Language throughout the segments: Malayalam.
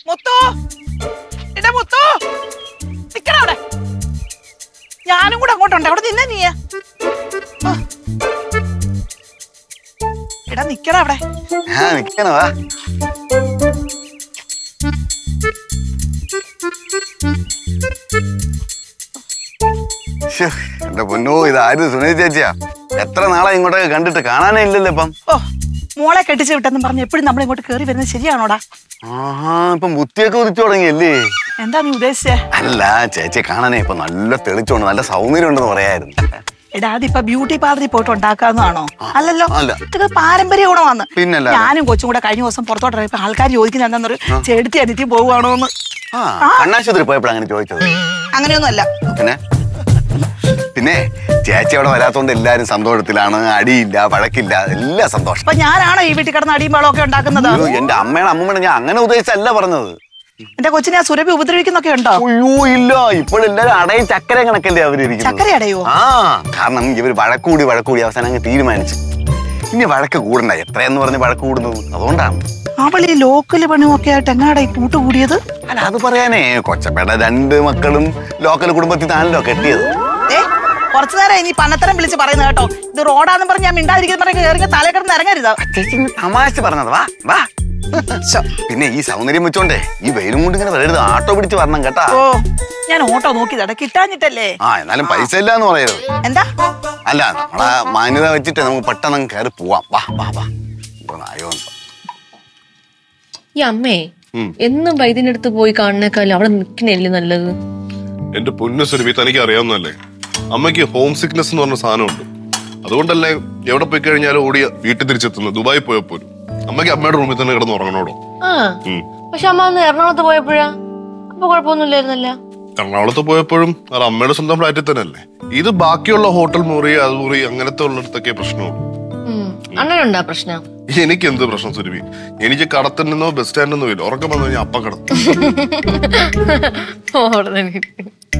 മുത്തു എടാ മുത്തു നിക്കണ അവിടെ ഞാനും കൂടെ അങ്ങോട്ടുണ്ട് അവിടെ നിന്നെ നീ എടാ നിക്കണ അവിടെ ആ നിക്കണവാ ശ്ശോ, എന്റെ പൊന്നോ ഇത് ആര് സുനിൽ ചേച്ചിയാ എത്ര നാളെ ഇങ്ങോട്ടൊക്കെ കണ്ടിട്ട് കാണാനേ ഇല്ലല്ലോ ഇപ്പം ഓ മോളെ കെട്ടിച്ച് വിട്ടെന്ന് പറഞ്ഞ് എപ്പോഴും നമ്മൾ ഇങ്ങോട്ട് കയറി വരുന്നത് ശരിയാണോടാ ആഹാ ഇപ്പം ബുദ്ധിയൊക്കെ ഉദിച്ചു തുടങ്ങിയല്ലേ എന്താ നീ ഉദ്ദേശിച്ചേ അല്ല ചേച്ചിയെ കാണാനേ ഇപ്പൊ നല്ല തെളിച്ചോണ്ട് നല്ല സൗന്ദര്യം ഉണ്ടെന്ന് പറയായിരുന്നു എടാ അതിപ്പോ ബ്യൂട്ടി പാർലറിൽ പോയിട്ട് ഉണ്ടാക്കാവുന്നതാണോ അല്ലല്ലോ അല്ല. ഇതൊക്കെ പാരമ്പര്യ ഗുണമാണ് പിന്നല്ല. ഞാനും കൊച്ചും കൂടെ കഴിഞ്ഞ ദിവസം പുറത്തോട്ട് ഇറങ്ങിയപ്പോ ആൾക്കാർ ചോദിക്കുന്ന എന്താന്നൊരു ചെടുത്തി അനിത്യം പോവുകയാണോ എന്ന് ആ കണ്ണാശുപത്രി പോയപ്പോഴാണ് അങ്ങനെ ചോദിച്ചത് അങ്ങനെയൊന്നും അല്ല പിന്നെ പിന്നെ ചേച്ചി അവിടെ വരാത്തോണ്ട് എല്ലാരും സന്തോഷത്തിലാണ് അടിയില്ല വഴക്കില്ല എല്ലാം സന്തോഷം അപ്പൊ ഞാനാണോ ഈ വീട്ടിൽ കിടന്ന് അടിയും ഒക്കെ ഉണ്ടാക്കുന്നത് അയ്യോ, എന്റെ അമ്മയുടെ അമ്മമ്മയുടെ ഞാൻ അങ്ങനെ ഉദ്ദേശിച്ചല്ല പറഞ്ഞത് എന്റെ കൊച്ചിനെ ആ സുരഭി ഉപദ്രവിക്കുന്നൊക്കെ ഉണ്ടോ അയ്യോ ഇല്ല ഇപ്പോഴെല്ലാരും അടയും ചക്കര കണക്കല്ലേ അവരിയ്ക്കുന്നത് ചക്കര അടയോ ആ കാരണം ഇവർ വഴക്കൂടി വഴക്കൂടി അവസാനം അങ്ങ് തീരുമാനിച്ചു ഇനി വഴക്ക് കൂടണ്ട എത്രയെന്ന് പറഞ്ഞ് വഴക്ക് കൂടുന്നത് അതുകൊണ്ടാണ് അവൾ ഈ ലോക്കല് പണിയൊക്കെ ആയിട്ട് എങ്ങാടാ ഈ കൂട്ടുകൂടിയത് അല്ല അത് പറയാനേ കൊച്ചപ്പേട്ട രണ്ട് മക്കളും ലോക്കൽ കുടുംബത്തിൽ താനല്ലോ കെട്ടിയത് ഏ കുറച്ചു നേരം ഇനി പന്നത്തരം വിളിച്ച് പറയുന്നത് കേട്ടോ ഇത് റോഡാന്ന് പറഞ്ഞ് ഞാൻ മിണ്ടാതിരിക്കുന്ന പറഞ്ഞ് കയറി തലേ കിടന്ന് ഇറങ്ങരുത് ചേച്ചി ഇങ്ങ് തമാശ പറഞ്ഞത് വാ വാ ശ്ശോ. പിന്നെ ഈ സൗന്ദര്യം വെച്ചോണ്ടേ ഈ വെയിലും കൊണ്ട് ഇങ്ങനെ വരരുത് ആട്ടോ പിടിച്ച് വരണം കേട്ടാ ഓ ഞാൻ ഓട്ടോ നോക്കിയതാ കിട്ടാഞ്ഞിട്ടല്ലേ ആ എന്നാലും പൈസ ഇല്ല എന്ന് പറയരുത് എന്താ അല്ല നമ്മളെ മാന്യത വെച്ചിട്ട് നമുക്ക് പെട്ടെന്ന് അങ്ങ് കയറി പോവാം വാ വാ വാ ഇപ്പൊ നായോ എന്തോ. ഈ അമ്മേ എന്നും വൈദ്യന്റെ അടുത്ത് പോയി കാണുന്നേക്കാളും അവിടെ നിൽക്കണല്ലേ നല്ലത് എന്റെ പൊന്നു സുരഭി തനിക്ക് അറിയാവുന്നല്ലേ അമ്മയ്ക്ക് ഹോം സിക്നസ് എന്ന് പറഞ്ഞ സാധനമുണ്ട് അതുകൊണ്ടല്ലേ എവിടെ പോയി കഴിഞ്ഞാലും ഓടി വീട്ടിൽ തിരിച്ചെത്തുന്നത് ദുബായി പോയപ്പോലും അമ്മയ്ക്ക് അമ്മയുടെ റൂമിൽ തന്നെ കിടന്ന് ഉറങ്ങണോടോ ആ ഉം. പക്ഷെ അമ്മ അന്ന് എറണാകുളത്ത് പോയപ്പോഴാ അപ്പൊ കുഴപ്പമൊന്നുമില്ലായിരുന്നല്ല എറണാകുളത്ത് പോയപ്പോഴും അത് അമ്മയുടെ സ്വന്തം ഫ്ലാറ്റിൽ തന്നെ അല്ലേ ഇത് ബാക്കിയുള്ള ഹോട്ടൽ മുറി അത് മുറി അങ്ങനത്തെ ഉള്ളിടത്തൊക്കെ പ്രശ്നമുള്ളൂ അണ്ണനുണ്ടാ പ്രശ്നം എനിക്ക് എന്ത് പ്രശ്നം സുരഭി എനിക്ക് കടത്തിൽ നിന്നോ ബസ് സ്റ്റാൻഡിൽ നിന്നോ ഇല്ല ഉറക്കം വന്നു കഴിഞ്ഞാൽ അപ്പം കിടത്തും അവിടെ തന്നെ ഇരിക്ക്.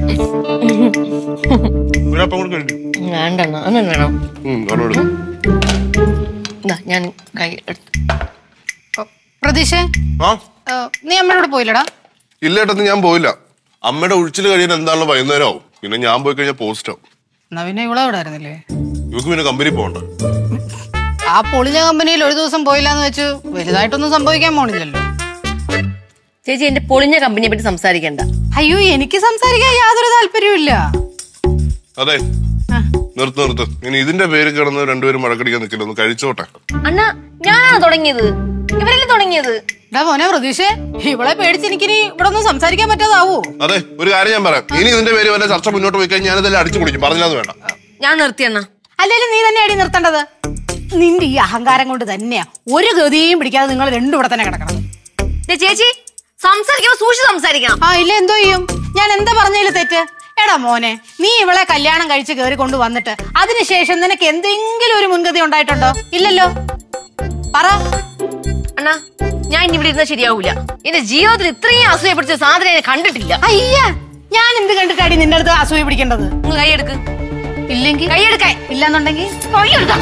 ഒരപ്പം കൂടെ കഴിഞ്ഞു വേണ്ടണ്ണ അണ്ണൻ വേണം ഉം, ഒരെണ്ണം എടുക്ക്. ഇതാ ഞാൻ കൈ എടുത്ത് പ്രതീക്ഷേ ആ ഏ, നീ അമ്മയോട് പോയില്ലടാ ഇല്ല ഏട്ടത്തി ഞാൻ പോയില്ല അമ്മയുടെ ഒഴിച്ചിൽ കഴിയാൻ എന്താണല്ലോ വൈകുന്നേരം ആവും പിന്നെ ഞാൻ പോയി കഴിഞ്ഞാൽ പോസ്റ്റ് ആവും എന്നാ പിന്നെ ഇവിടെ ഇവിടെ ആയിരുന്നില്ലേ ഇവക്ക് പിന്നെ കമ്പനി പോകണ്ട ആ പൊളിഞ്ഞ കമ്പനിയിൽ ഒരു ദിവസം പോയില്ല എന്ന് വെച്ച് വലുതായിട്ടൊന്നും സംഭവിക്കാൻ പോണില്ലല്ലോ ചേച്ചി എന്റെ പൊളിഞ്ഞ കമ്പനിയെ പറ്റി സംസാരിക്കണ്ട അയ്യോ എനിക്ക് സംസാരിക്കാൻ യാതൊരു താല്പര്യവും ഇല്ല അതെ നിർത്ത് നിർത്ത് ഇനി ഇതിന്റെ പേര് കിടന്ന് രണ്ടുപേരും മഴക്കടിക്കാൻ നിൽക്കില്ല ഒന്ന് കഴിച്ചോട്ടെ അണ്ണ ഞാനാണ് തുടങ്ങിയത് ഇവരല്ലേ തുടങ്ങിയത് എടാ മോനെ പ്രതീക്ഷേ ഇവളെ പേടിച്ച് എനിക്കിനി ഇവിടെ ഒന്നും സംസാരിക്കാൻ പറ്റാതാവോ അതെ ഒരു കാര്യം ഞാൻ പറയാം ഇനി ഇതിന്റെ പേര് വല്ല ചർച്ച മുന്നോട്ട് പോയി കഴിഞ്ഞാൽ ഞാനിതെല്ലാം അടിച്ചു കുടിക്കും പറഞ്ഞാൽ വേണ്ട ഞാൻ നിർത്തി അണ്ണ അല്ലെങ്കിൽ നീ തന്നെ അടി നിർത്തേണ്ടത് നിന്റെ ഈ അഹങ്കാരം കൊണ്ട് തന്നെയാ ഒരു ഗതിയും പിടിക്കാതെ നിങ്ങൾ രണ്ടും ഇവിടെ തന്നെ കിടക്കണം ദേ ചേച്ചി സംസാരിക്കുമ്പോ സൂക്ഷിച്ച് സംസാരിക്കണം ആ ഇല്ല എന്തോ ചെയ്യും ഞാൻ എന്താ പറഞ്ഞതിൽ തെറ്റ് എടാ മോനെ നീ ഇവളെ കല്യാണം കഴിച്ച് കയറി കൊണ്ട് വന്നിട്ട് അതിനുശേഷം നിനക്ക് എന്തെങ്കിലും ഒരു മുൻഗതി ഉണ്ടായിട്ടുണ്ടോ ഇല്ലല്ലോ പറ അണ്ണാ ഞാൻ ഇനി ഇവിടെ ഇരുന്നാൽ ശരിയാവൂല എന്റെ ജീവിതത്തിൽ ഇത്രയും അസൂയ പിടിച്ച സാധനം ഞാൻ കണ്ടിട്ടില്ല അയ്യ ഞാൻ എന്ത് കണ്ടിട്ടാടി നിന്റെ അടുത്ത് അസൂയ പിടിക്കേണ്ടത് നിങ്ങൾ കൈയെടുക്ക് ഇല്ലെങ്കിൽ കൈയെടുക്കാൻ ഇല്ലാന്നുണ്ടെങ്കിൽ കൈയെടുക്കാൻ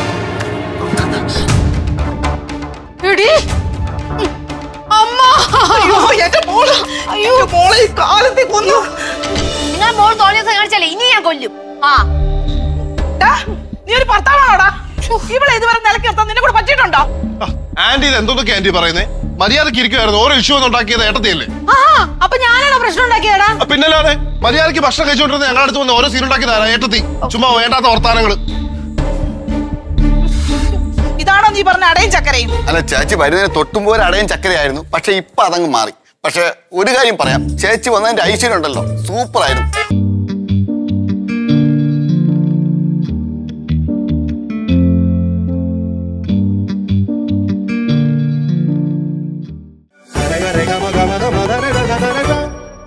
എടി അമ്മ അയ്യോ എന്റെ മോള് അയ്യോ മോളെ ഈ കാലത്തെ കൊന്നു നിങ്ങൾ മോൾ തോന്നിയ ദിവസം കാണിച്ചാലേ ഇനി ഞാൻ കൊല്ലും ആ ഡാ, നീ ഒരു ഭർത്താവാണോടാ ഇവിടെ ഇതുവരെ നിലക്ക് നിർത്താൻ നിന്നെ കൂടെ പറ്റിയിട്ടുണ്ടോ ആന്റി ഇത് എന്തൊക്കെ ആന്റി പറയുന്നേ മര്യാദക്ക് ഇരിക്കുമായിരുന്നു ഓരോ ഇഷ്യൂ ഒന്നും ഉണ്ടാക്കിയത് ഏട്ടത്തിയല്ലേ ആ അപ്പൊ ഞാനാണോ പ്രശ്നം ഉണ്ടാക്കിയടാ ആ, പിന്നല്ലാതെ മര്യാദക്ക് ഭക്ഷണം കഴിച്ചുകൊണ്ടിരുന്ന ഞങ്ങളുടെ അടുത്ത് വന്ന് ഓരോ സീൻ ഉണ്ടാക്കിയതാരാ ഏട്ടത്തി ചുമ്മാ വേണ്ടാത്ത വർത്താനങ്ങള് ഇതാണോ നീ പറഞ്ഞ അടയും ചക്കരയും അല്ല ചേച്ചി വരുന്നതിന് തൊട്ടുമ്പോൾ അടയും ചക്കരയായിരുന്നു പക്ഷെ ഇപ്പൊ അതങ്ങ് മാറി പക്ഷെ ഒരു കാര്യം പറയാം ചേച്ചി വന്നതിന്റെ ഐശ്വര്യം ഉണ്ടല്ലോ സൂപ്പർ ആയിരുന്നു